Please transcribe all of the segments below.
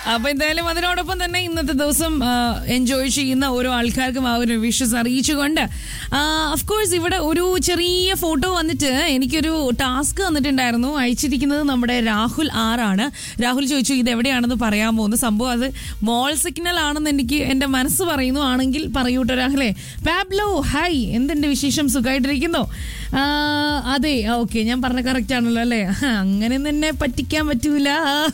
അപ്പൊ എന്തായാലും അതിനോടൊപ്പം തന്നെ ഇന്നത്തെ ദിവസം എൻജോയ് ചെയ്യുന്ന ഓരോ ആൾക്കാർക്കും ആ ഒരു വിഷസ് അറിയിച്ചുകൊണ്ട് കോഴ്സ് ഇവിടെ ഒരു ചെറിയ ഫോട്ടോ വന്നിട്ട് എനിക്കൊരു ടാസ്ക് വന്നിട്ടുണ്ടായിരുന്നു അയച്ചിരിക്കുന്നത് നമ്മുടെ രാഹുൽ ആറാണ് രാഹുൽ ചോദിച്ചു ഇത് എവിടെയാണെന്ന് പറയാൻ പോകുന്നു സംഭവം അത് മോൾ സിഗ്നൽ ആണെന്ന് എനിക്ക് എൻ്റെ മനസ്സ് പറയുന്നു ആണെങ്കിൽ പറയൂട്ടോ രാഹുലേ പാബ്ലോ ഹായ് എന്തെന്റെ വിശേഷം സുഖമായിട്ടിരിക്കുന്നു ആ, അതെ ഓക്കെ ഞാൻ പറഞ്ഞ കറക്റ്റ് ആണല്ലോ അല്ലേ അങ്ങനെ തന്നെ പറ്റിക്കാൻ പറ്റൂല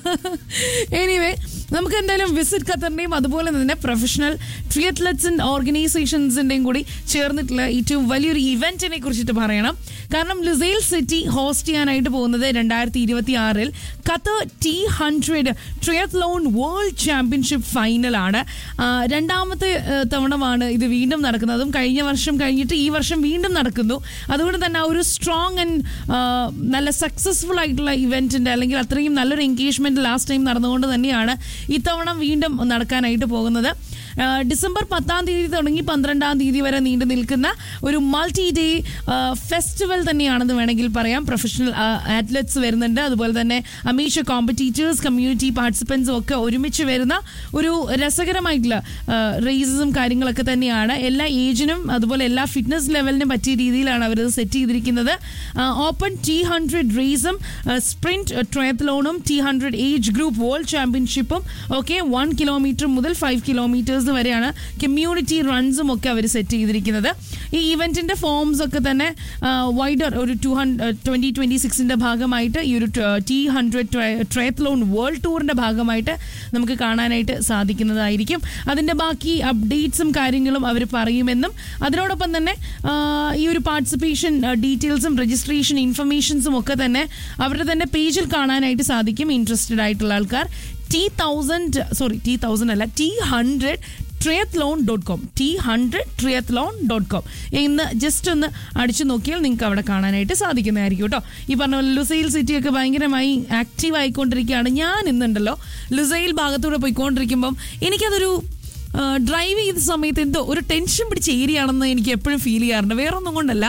എനിവേ നമുക്ക് എന്തായാലും വിസിറ്റ് ഖത്തറിന്റെയും അതുപോലെ തന്നെ പ്രൊഫഷണൽ ട്രിയത്ലറ്റ്സ് ഓർഗനൈസേഷൻസിന്റെയും കൂടി ചേർന്നിട്ടുള്ള ഏറ്റവും വലിയൊരു ഇവന്റിനെ കുറിച്ചിട്ട് പറയണം കാരണം ലുസൈൽ സിറ്റി ഹോസ്റ്റ് ചെയ്യാനായിട്ട് പോകുന്നത് രണ്ടായിരത്തി ഇരുപത്തി ആറിൽ Qatar T hundred triathlon world championship ഫൈനലാണ് ആ, രണ്ടാമത്തെ ആ, തവണമാണ് ഇത് വീണ്ടും നടക്കുന്നതും കഴിഞ്ഞ വർഷം കഴിഞ്ഞിട്ട് ഈ വർഷം വീണ്ടും നടക്കുന്നു അതുകൊണ്ട് തന്നെ ആ ഒരു സ്ട്രോങ് ആൻഡ് നല്ല സക്സസ്ഫുൾ ആയിട്ടുള്ള ഇവന്റിന്റെ അല്ലെങ്കിൽ അത്രയും നല്ലൊരു എൻഗേജ്മെന്റ് ലാസ്റ്റ് ടൈം നടന്നുകൊണ്ട് തന്നെയാണ് ഇത്തവണ വീണ്ടും നടക്കാനായിട്ട് പോകുന്നത് ആ, ഡിസംബർ പത്താം തീയതി തുടങ്ങി പന്ത്രണ്ടാം തീയതി വരെ നീണ്ടു നിൽക്കുന്ന ഒരു മൾട്ടി ഡേ ഫെസ്റ്റിവൽ തന്നെയാണെന്ന് വേണമെങ്കിൽ പറയാം പ്രൊഫഷണൽ അത്ലറ്റ്സ് വരുന്നുണ്ട് അതുപോലെ തന്നെ അമീഷ കോമ്പറ്റീറ്റേഴ്സ് കമ്മ്യൂണിറ്റി പാർട്ടിസിപ്പൻസും ഒക്കെ ഒരുമിച്ച് വരുന്ന ഒരു രസകരമായിട്ടുള്ള റേസസും കാര്യങ്ങളൊക്കെ തന്നെയാണ് എല്ലാ ഏജിനും അതുപോലെ എല്ലാ ഫിറ്റ്നസ് ലെവലിനും പറ്റിയ രീതിയിലാണ് അവർ സെറ്റ് ചെയ്തിരിക്കുന്നത് ഓപ്പൺ ടി ഹൺഡ്രഡ് റേസും സ്പ്രിന്റ് ട്രയത്ലോണും T hundred age group world ചാമ്പ്യൻഷിപ്പും ഒക്കെ വൺ കിലോമീറ്റർ മുതൽ ഫൈവ് കിലോമീറ്റേഴ്സ് വരെയാണ് കമ്മ്യൂണിറ്റി റൺസും ഒക്കെ അവർ സെറ്റ് ചെയ്തിരിക്കുന്നത് ഈ ഇവന്റിന്റെ ഫോംസ് ഒക്കെ തന്നെ വൈഡർ ഒരു ടു ഹൺഡ്രഡ് ട്വന്റി ട്വന്റി സിക്സിന്റെ ഭാഗമായിട്ട് ഈ ഒരു ടി ഹൺഡ്രഡ് ട്രയത്ലോൺ വേൾഡ് ടൂറിന്റെ ഭാഗമായിട്ട് നമുക്ക് കാണാനായിട്ട് സാധിക്കുന്നതായിരിക്കും അതിന്റെ ബാക്കി അപ്ഡേറ്റ്സും കാര്യങ്ങളും അവർ പറയുമെന്നും അതിനോടൊപ്പം തന്നെ ആ, ഈ ഒരു പാർട്ടിസിപ്പേഷൻ ഡീറ്റെയിൽസും രജിസ്ട്രേഷൻ ഇൻഫർമേഷൻസും ഒക്കെ തന്നെ അവരുടെ തന്നെ പേജിൽ കാണാനായിട്ട് സാധിക്കും ഇൻട്രസ്റ്റഡ് ആയിട്ടുള്ള ആൾക്കാർ T thousand sorry T thousand അല്ല T hundred triathlon dot com T hundred triathlon dot com ഇന്ന് ജസ്റ്റ് ഒന്ന് അടിച്ചു നോക്കിയാൽ നിങ്ങൾക്ക് അവിടെ കാണാനായിട്ട് സാധിക്കുന്നതായിരിക്കും കേട്ടോ ഈ പറഞ്ഞ പോലെ ലുസൈൽ സിറ്റി ഒക്കെ ഭയങ്കരമായി ആക്റ്റീവ് ആയിക്കൊണ്ടിരിക്കുകയാണ് ഞാൻ ഇന്നുണ്ടല്ലോ ലുസൈൽ ഭാഗത്തൂടെ പോയിക്കൊണ്ടിരിക്കുമ്പം എനിക്കതൊരു ഡ്രൈവ് ചെയ്ത സമയത്ത് എന്തോ ഒരു ടെൻഷൻ പിടിച്ച ഏരിയ ആണെന്ന് എനിക്ക് എപ്പോഴും ഫീൽ ചെയ്യാറുണ്ട് വേറെ ഒന്നും കൊണ്ടല്ല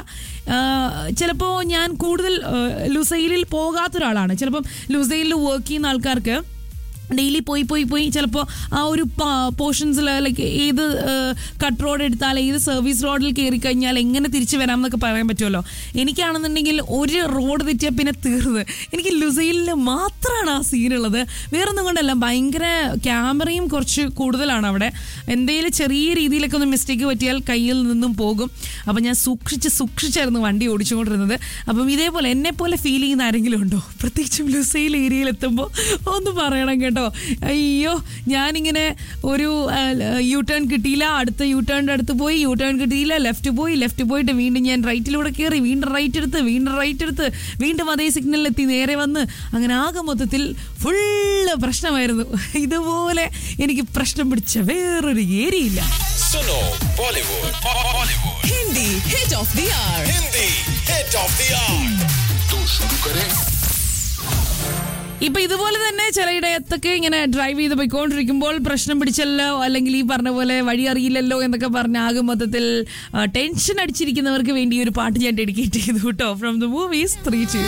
ചിലപ്പോൾ ഞാൻ കൂടുതൽ ആ, ലുസൈലിൽ പോകാത്ത ഒരാളാണ് ചിലപ്പം ലുസൈലിൽ വർക്ക് ചെയ്യുന്ന ആൾക്കാർക്ക് ഡെയിലി പോയി പോയി പോയി ചിലപ്പോൾ ആ ഒരു പോർഷൻസിൽ ലൈക്ക് ഏത് കട്ട് റോഡ് എടുത്താൽ ഏത് സർവീസ് റോഡിൽ കയറി കഴിഞ്ഞാൽ എങ്ങനെ തിരിച്ചു വരാം എന്നൊക്കെ പറയാൻ പറ്റുമല്ലോ എനിക്കാണെന്നുണ്ടെങ്കിൽ ഒരു റോഡ് തെറ്റിയാൽ പിന്നെ തീർന്ന് എനിക്ക് ലുസൈലിൽ മാത്രമാണ് ആ സീനുള്ളത് വേറൊന്നും കൊണ്ടല്ല ഭയങ്കര ക്യാമറയും കുറച്ച് കൂടുതലാണ് അവിടെ എന്തെങ്കിലും ചെറിയ രീതിയിലൊക്കെ ഒന്ന് മിസ്റ്റേക്ക് പറ്റിയാൽ കയ്യിൽ നിന്നും പോകും അപ്പം ഞാൻ സൂക്ഷിച്ച് സൂക്ഷിച്ചായിരുന്നു വണ്ടി ഓടിച്ചുകൊണ്ടിരുന്നത് അപ്പം ഇതേപോലെ എന്നെ പോലെ ഫീൽ ചെയ്യുന്ന ആരെങ്കിലും ഉണ്ടോ പ്രത്യേകിച്ചും ലുസൈൽ ഏരിയയിൽ എത്തുമ്പോൾ ഒന്ന് പറയണം കേട്ടോ അയ്യോ ഞാനിങ്ങനെ ഒരു യു ടേൺ കിട്ടിയില്ല അടുത്ത യു ടേണിൻ്റെ അടുത്ത് പോയി യു ടേൺ കിട്ടിയില്ല ലെഫ്റ്റ് പോയി ലെഫ്റ്റ് പോയിട്ട് വീണ്ടും ഞാൻ റൈറ്റിലൂടെ കയറി വീണ്ടും റൈറ്റ് എടുത്ത് വീണ്ടും റൈറ്റ് എടുത്ത് വീണ്ടും അതേ സിഗ്നലിലെത്തി നേരെ വന്ന് അങ്ങനെ ആകെ മൊത്തത്തിൽ ഫുള്ള് പ്രശ്നമായിരുന്നു ഇതുപോലെ എനിക്ക് പ്രശ്നം പിടിച്ച വേറൊരു ഏരിയ ഇല്ല सुनो Bollywood Bollywood Hindi hit of the hour Hindi hit of the hour तो शुरू करें ഇപ്പൊ ഇതുപോലെ തന്നെ ചിലയിടത്തൊക്കെ ഇങ്ങനെ ഡ്രൈവ് ചെയ്ത് പോയിക്കൊണ്ടിരിക്കുമ്പോൾ പ്രശ്നം പിടിച്ചല്ലോ അല്ലെങ്കിൽ ഈ പറഞ്ഞ പോലെ വഴി അറിയില്ലല്ലോ എന്നൊക്കെ പറഞ്ഞ ആകെ മൊത്തത്തിൽ ടെൻഷൻ അടിച്ചിരിക്കുന്നവർക്ക് വേണ്ടി ഈ ഒരു പാട്ട് ഞാൻ ഡെഡിക്കേറ്റ് ചെയ്തു കേട്ടോ ഫ്രം ദ മൂവീസ് ത്രീ